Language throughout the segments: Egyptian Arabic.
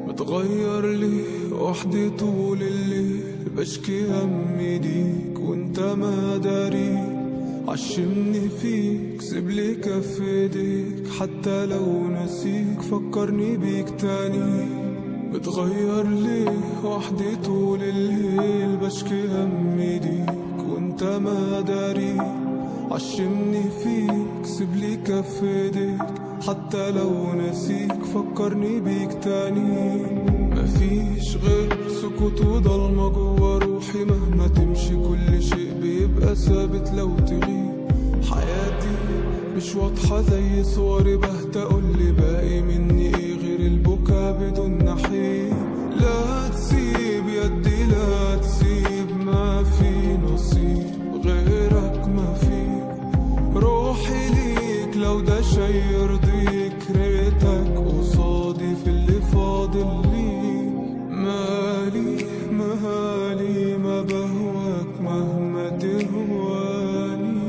متغير لي وحدي طول الليل بشكي همي ليك وانت ما داري عشمني فيك سيبلي كف ايديك حتى لو نسيك فكرني بيك تاني بتغير ليه وحدي طول الليل بشكي همي ليك وانت ما داري عشمني فيك سيبلي كف ايديك حتى لو نسيك فكرني بيك تاني مفيش غير سكوت وضلمة جوا روحي مهما تمشي كل شيء بيبقى ثابت لو تغيب حياتي مش واضحة زي صوري بهت قولي باقي مني ايه غير البكا بدون نحيب لا تسيب يدي لا تسيب ما في نصيب غيرك ما في روحي ليك لو ده شي يرضيك ريتك قصادي في اللي فاضل لي مالي مهالي ما بهواك مهما تهواني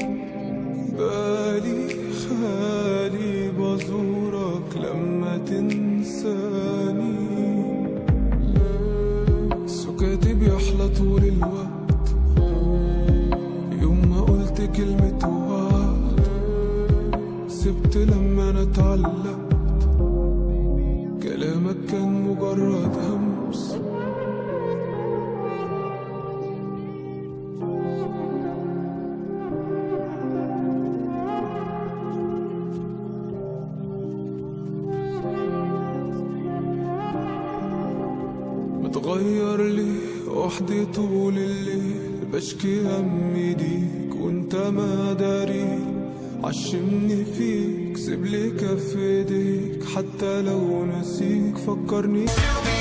بالي خالي بزورك لما تنساني سكاتي بيحلى طول الوقت يوم ما قلت كلمة وعد سبت لما انا اتعلقت كلامك كان مجرد همس متغير لي وحدي طول الليل بشكي همي ليك وانت ما داري عشمني فيك سيبلي كف ايديك حتى لو نسيك فكرني